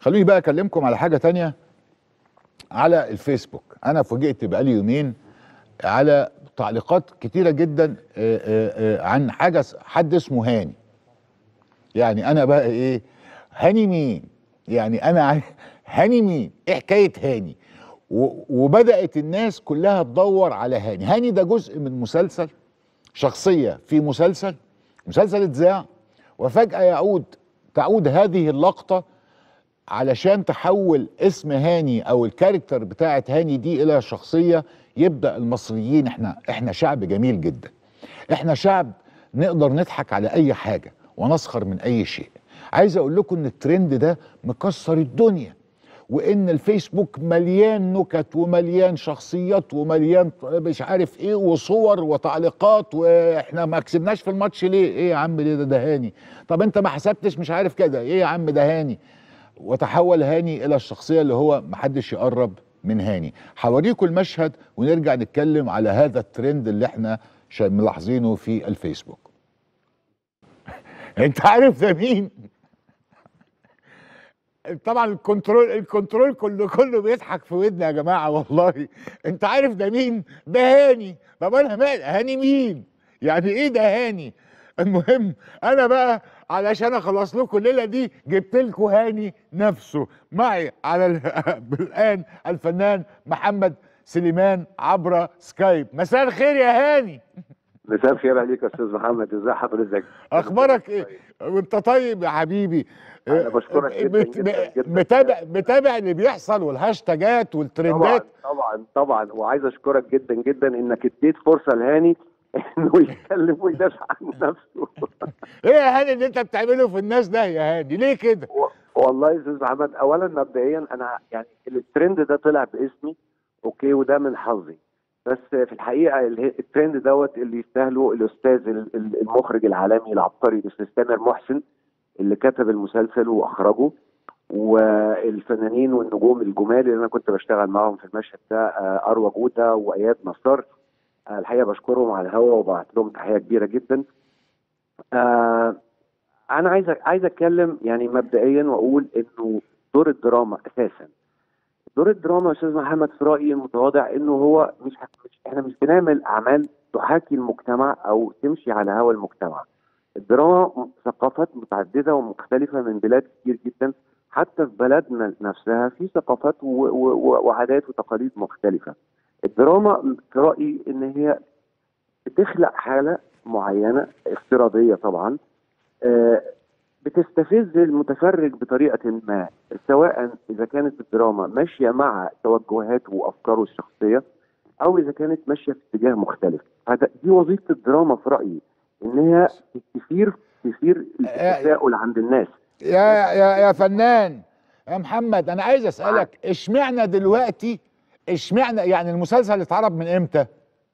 خلوني بقى اكلمكم على حاجه تانية على الفيسبوك انا فوجئت بقالي يومين على تعليقات كتيره جدا آه، آه، آه، عن حاجه س- حد اسمه هاني يعني انا بقى ايه هاني مين يعني انا عاي- هاني مين ايه حكايه هاني و- وبدات الناس كلها تدور على هاني هاني ده جزء من مسلسل شخصيه في مسلسل مسلسل اتذاع وفجاه يعود تعود هذه اللقطه علشان تحول اسم هاني او الكاركتر بتاعت هاني دي الى شخصيه يبدا المصريين احنا احنا شعب جميل جدا احنا شعب نقدر نضحك على اي حاجه ونسخر من اي شيء عايز اقول لكم ان الترند ده مكسر الدنيا وان الفيسبوك مليان نكت ومليان شخصيات ومليان مش عارف ايه وصور وتعليقات واحنا ما كسبناش في الماتش ليه ايه يا عم ليه ده ده هاني طب انت ما حسبتش مش عارف كده ايه يا عم ده هاني وتحول هاني الى الشخصيه اللي هو محدش يقرب من هاني هوريكم المشهد ونرجع نتكلم على هذا الترند اللي احنا شا- ملاحظينه في الفيسبوك انت عارف ده مين طبعا الكنترول الكنترول كله كله بيضحك في ودني يا جماعه والله انت عارف ده مين ده هاني طب انا مال هاني مين يعني ايه ده هاني المهم انا بقى علشان اخلص لكم الليله دي جبت لكم هاني نفسه معي على ال- الان الفنان محمد سليمان عبر سكايب مساء الخير يا هاني مساء الخير عليك يا استاذ محمد ازي حضرتك اخبارك ايه وانت طيب يا حبيبي أنا بشكرك جداً بت- جداً جداً. متابع متابع اللي بيحصل والهاشتاجات طبعا والترندات طبعا طبعا وعايز اشكرك جدا جدا انك اديت فرصه لهاني انه يتكلم ويدافع عن نفسه ايه يا هاني اللي انت بتعمله في الناس ده يا هاني ليه كده و- والله يا استاذ محمد اولا مبدئيا انا يعني الترند ده طلع باسمي اوكي وده من حظي بس في الحقيقه ال- الترند دوت اللي يستاهله الاستاذ ال- ال- المخرج العالمي العبقري الاستاذ تامر محسن اللي كتب المسلسل واخرجه والفنانين والنجوم الجمال اللي انا كنت بشتغل معاهم في المشهد ده آه، اروى جوده واياد نصار آه، الحقيقه بشكرهم على الهوا وبعت لهم تحيه كبيره جدا آه، انا عايز عايز اتكلم يعني مبدئيا واقول انه دور الدراما اساسا دور الدراما يا استاذ محمد في رايي المتواضع انه هو مش, مش احنا مش بنعمل اعمال تحاكي المجتمع او تمشي على هوا المجتمع الدراما ثقافات متعدده ومختلفه من بلاد كتير جدا حتى في بلدنا نفسها في ثقافات و- و- و- وعادات وتقاليد مختلفه الدراما في رايي ان هي بتخلق حاله معينه افتراضيه طبعا آه، بتستفز المتفرج بطريقه ما سواء اذا كانت الدراما ماشيه مع توجهاته وافكاره الشخصيه او اذا كانت ماشيه في اتجاه مختلف هذا دي وظيفه الدراما في رايي ان هي تثير تثير التساؤل عند الناس يا يا يا فنان يا محمد انا عايز اسالك اشمعنى دلوقتي اشمعنى يعني المسلسل اتعرض من امتى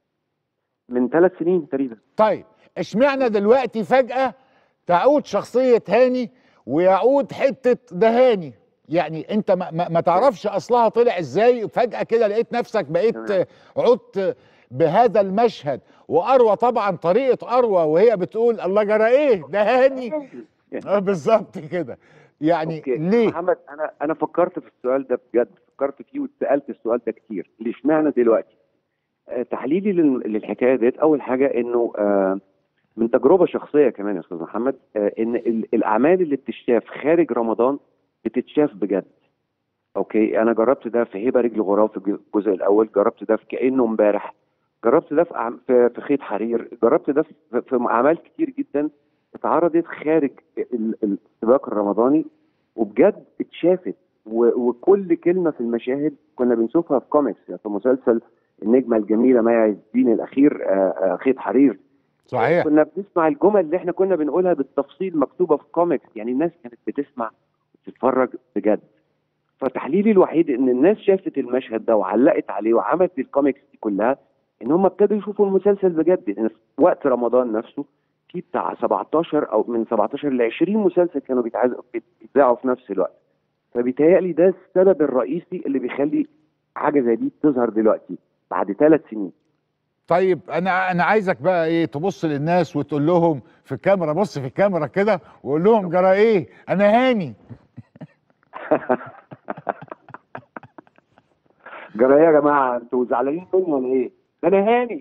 من ثلاث سنين تقريبا طيب اشمعنى دلوقتي فجأة تعود شخصية هاني ويعود حتة ده هاني يعني انت ما, ما, ما تعرفش اصلها طلع ازاي فجأة كده لقيت نفسك بقيت تمام. عدت بهذا المشهد واروى طبعا طريقة اروى وهي بتقول الله جرى ايه ده هاني اه بالظبط كده يعني أوكي. ليه محمد انا انا فكرت في السؤال ده بجد فكرت فيه واتسالت السؤال ده كتير ليه اشمعنى دلوقتي آه تحليلي لل- للحكايه ديت اول حاجه انه آه من تجربه شخصيه كمان يا استاذ محمد آه ان ال- الاعمال اللي بتتشاف خارج رمضان بتتشاف بجد اوكي انا جربت ده في هبه رجل غراب في الجزء الاول جربت ده في كانه امبارح جربت ده في أعم- في في خيط حرير جربت ده في, في اعمال كتير جدا اتعرضت خارج ال- ال- السباق الرمضاني وبجد اتشافت و- وكل كلمه في المشاهد كنا بنشوفها في كوميكس يعني في مسلسل النجمه الجميله مي عز الدين الاخير آه، آه، خيط حرير صحيح كنا بنسمع الجمل اللي احنا كنا بنقولها بالتفصيل مكتوبه في كوميكس يعني الناس كانت بتسمع وتتفرج بجد فتحليلي الوحيد ان الناس شافت المشهد ده وعلقت عليه وعملت الكوميكس دي كلها ان هم ابتدوا يشوفوا المسلسل بجد لان في وقت رمضان نفسه في بتاع 17 او من 17 ل 20 مسلسل كانوا بيتعز- بيتذاعوا في نفس الوقت فبيتهيألي ده السبب الرئيسي اللي بيخلي حاجه زي دي تظهر دلوقتي بعد ثلاث سنين طيب انا انا عايزك بقى ايه تبص للناس وتقول لهم في الكاميرا بص في الكاميرا كده وقول لهم جرى ايه انا هاني جرى ايه يا جماعه انتوا زعلانين مني ولا ايه؟ ده انا هاني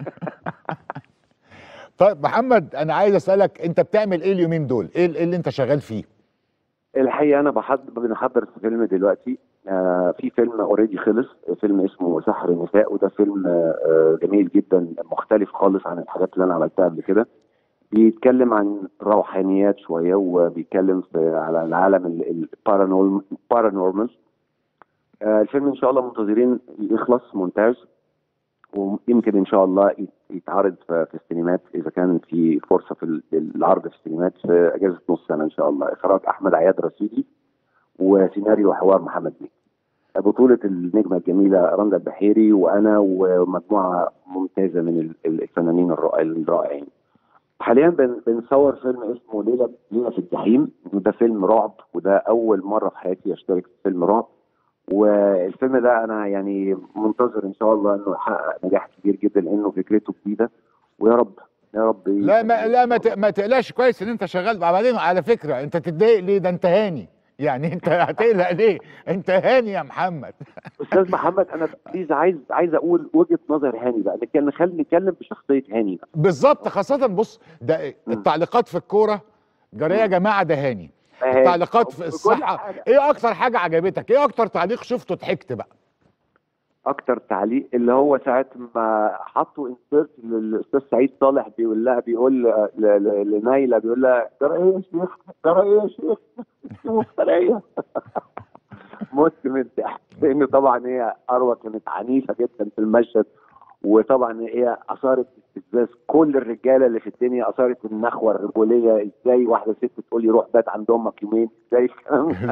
طيب محمد انا عايز اسالك انت بتعمل ايه اليومين دول ايه إيه اللي انت شغال فيه الحقيقه انا بحضر بنحضر في فيلم دلوقتي آه في فيلم اوريدي خلص فيلم اسمه سحر النساء وده فيلم آه جميل جدا مختلف خالص عن الحاجات اللي انا عملتها قبل كده بيتكلم عن روحانيات شويه وبيتكلم في على العالم البارانورمال آه الفيلم ان شاء الله منتظرين يخلص مونتاج ويمكن ان شاء الله يت- يتعرض في في السينمات اذا كان في فرصه في ال- العرض في السينمات في اجازه نص سنه ان شاء الله اخراج احمد عياد رشيدي وسيناريو وحوار محمد بيه بطولة النجمة الجميلة رندا البحيري وأنا ومجموعة ممتازة من ال- الفنانين الرائع- الرائعين. حاليا بن- بنصور فيلم اسمه ليلة ليلة في الجحيم وده فيلم رعب وده أول مرة في حياتي أشترك في فيلم رعب والفيلم ده أنا يعني منتظر إن شاء الله إنه يحقق نجاح كبير جدا لأنه فكرته جديدة ويا رب يا رب لا ما لا ما, ت- ما تقلقش كويس ان انت شغال بعدين على فكره انت تتضايق ليه ده انت هاني يعني انت هتقلق ليه انت هاني يا محمد استاذ محمد انا بليز عايز عايز اقول وجهه نظر هاني بقى نتكلم نخلي نتكلم بشخصيه هاني بقى بالظبط خاصه بص ده التعليقات في الكوره جرى يا جماعه ده هاني هاني. التعليقات في بكل الصحه حاجة. ايه اكتر حاجه عجبتك ايه اكتر تعليق شفته ضحكت بقى اكتر تعليق اللي هو ساعه ما حطوا انسيرت للاستاذ سعيد صالح بيقول لها بيقول ل- ل- لنايله بيقول لها ترى ايه يا شيخ ترى ايه يا شيخ انت مفتريه مت من الضحك لان طبعا هي اروى كانت عنيفه جدا في المشهد وطبعا هي اثارت استفزاز كل الرجاله اللي في الدنيا اثارت النخوه الرجوليه ازاي واحده ست تقول لي روح بات عند امك يومين ازاي الكلام ده؟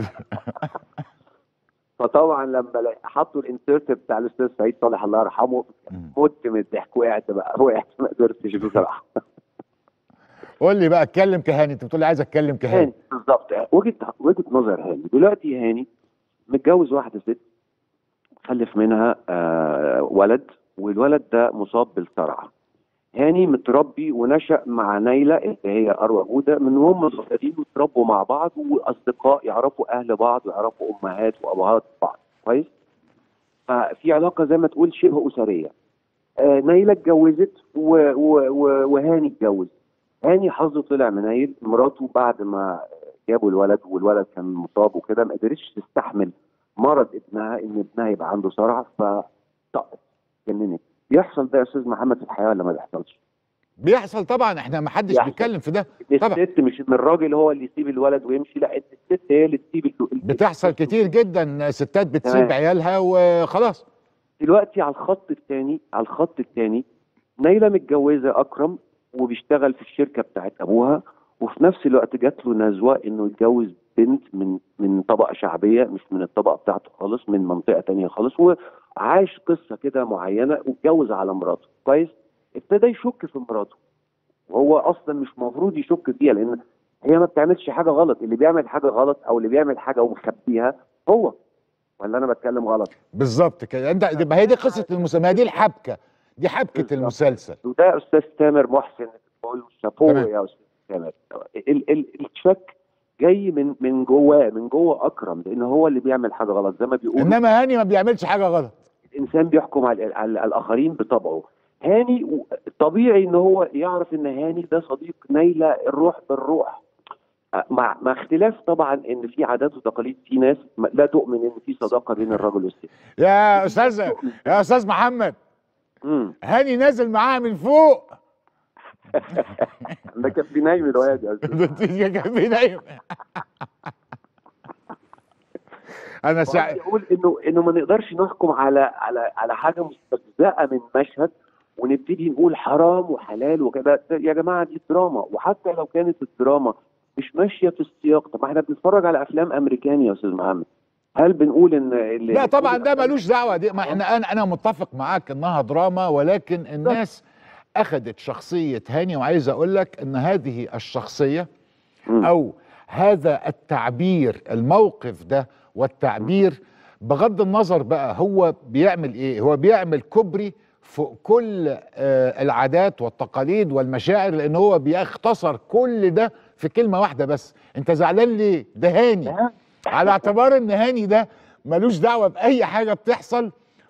فطبعا لما لا- حطوا الانسيرت بتاع الاستاذ سعيد صالح الله يرحمه مت من الضحك وقعت بقى وقعت ما قدرتش بصراحه قول لي بقى اتكلم كهاني انت بتقول لي عايز اتكلم كهاني هاني بالظبط وجهه وجهه نظر هاني دلوقتي هاني متجوز واحده ست خلف منها آه ولد والولد ده مصاب بالصرع هاني متربي ونشأ مع نايلة اللي هي أروى جودة من هم صغيرين وتربوا مع بعض وأصدقاء يعرفوا أهل بعض ويعرفوا أمهات وأبهات بعض كويس ففي علاقة زي ما تقول شبه أسرية آه نايلة اتجوزت و- و- و- وهاني اتجوز هاني حظه طلع منايل مراته بعد ما جابوا الولد والولد كان مصاب وكده ما قدرتش تستحمل مرض ابنها ان ابنها يبقى عنده صرع فطقت جننت بيحصل ده يا استاذ محمد في الحياه ولا ما بيحصلش؟ بيحصل طبعا احنا ما حدش بيحصل. بيتكلم في ده طبعا الست مش ان الراجل هو اللي يسيب الولد ويمشي لا الست هي اللي تسيب ال- بتحصل كتير جدا ستات بتسيب تمام. عيالها وخلاص دلوقتي على الخط الثاني على الخط الثاني نايله متجوزه اكرم وبيشتغل في الشركه بتاعت ابوها وفي نفس الوقت جات له نزوه انه يتجوز بنت من من طبقه شعبيه مش من الطبقه بتاعته خالص من منطقه تانية خالص وعاش قصه كده معينه واتجوز على مراته كويس ابتدى يشك في مراته وهو اصلا مش مفروض يشك فيها لان هي ما بتعملش حاجه غلط اللي بيعمل حاجه غلط او اللي بيعمل حاجه ومخبيها هو ولا انا بتكلم غلط بالظبط كده انت ما هي دي قصه المسلسل دي الحبكه دي حبكه بالظبط. المسلسل وده استاذ تامر محسن بقول له شابوه تمام. يا استاذ تامر ال- ال- الشك جاي من من جواه من جوه اكرم لان هو اللي بيعمل حاجه غلط زي ما بيقولوا انما هاني ما بيعملش حاجه غلط الانسان بيحكم على, على, على الاخرين بطبعه هاني و- طبيعي ان هو يعرف ان هاني ده صديق نايله الروح بالروح أ- مع مع اختلاف طبعا ان في عادات وتقاليد في ناس ما- لا تؤمن ان في صداقه بين الرجل والست يا استاذ يا استاذ محمد امم هاني نازل معاها من فوق ده كان بينايم الواد يا استاذ كان بينام انا سع... يقول انه انه ما نقدرش نحكم على على على حاجه مستجزاه من مشهد ونبتدي نقول حرام وحلال وكده يا جماعه دي دراما وحتى لو كانت الدراما مش ماشيه في السياق طب ما احنا بنتفرج على افلام امريكاني يا استاذ محمد هل بنقول ان اللي لا طبعا ده ملوش دعوه دي ما احنا انا انا متفق معاك انها دراما ولكن الناس اخذت شخصيه هاني وعايز اقول لك ان هذه الشخصيه مم. او هذا التعبير الموقف ده والتعبير بغض النظر بقى هو بيعمل ايه هو بيعمل كوبري فوق كل آه العادات والتقاليد والمشاعر لان هو بيختصر كل ده في كلمه واحده بس انت زعلان ليه ده هاني لا. على اعتبار ان هاني ده ملوش دعوه باي حاجه بتحصل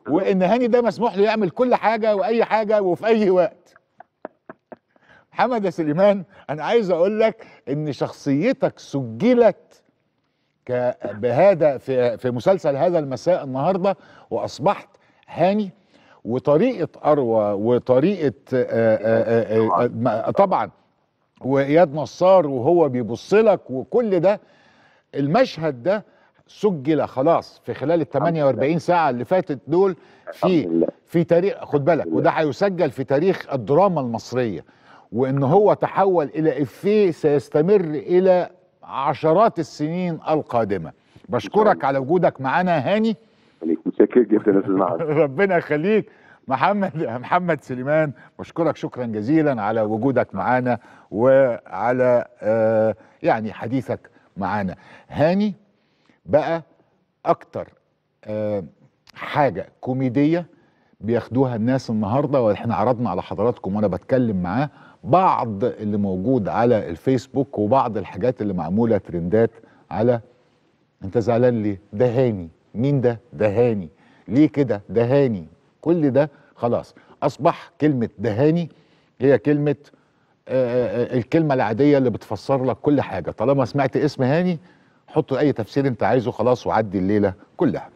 وان هاني ده مسموح له يعمل كل حاجه واي حاجه وفي اي وقت محمد يا سليمان انا عايز اقول لك ان شخصيتك سجلت ك- بهذا في في مسلسل هذا المساء النهارده واصبحت هاني وطريقه اروى وطريقه آه، آه، آه، آه، ما- طبعا واياد نصار وهو بيبص لك وكل ده المشهد ده سجل خلاص في خلال ال 48 ساعه اللي فاتت دول الحمد في لله في تاريخ خد بالك وده هيسجل في تاريخ الدراما المصريه وان هو تحول الى افيه سيستمر الى عشرات السنين القادمه بشكرك على وجودك معانا هاني عليك متشكر جدا يا استاذ معاذ ربنا يخليك محمد محمد سليمان بشكرك شكرا جزيلا على وجودك معانا وعلى آه يعني حديثك معانا هاني بقى اكتر آه حاجه كوميديه بياخدوها الناس النهارده واحنا عرضنا على حضراتكم وانا بتكلم معاه بعض اللي موجود على الفيسبوك وبعض الحاجات اللي معموله ترندات على انت زعلان ليه ده هاني مين ده ده هاني ليه كده ده هاني كل ده خلاص اصبح كلمه ده هاني هي كلمه آه، آه، الكلمه العاديه اللي بتفسر لك كل حاجه طالما سمعت اسم هاني حط اي تفسير انت عايزه خلاص وعدي الليله كلها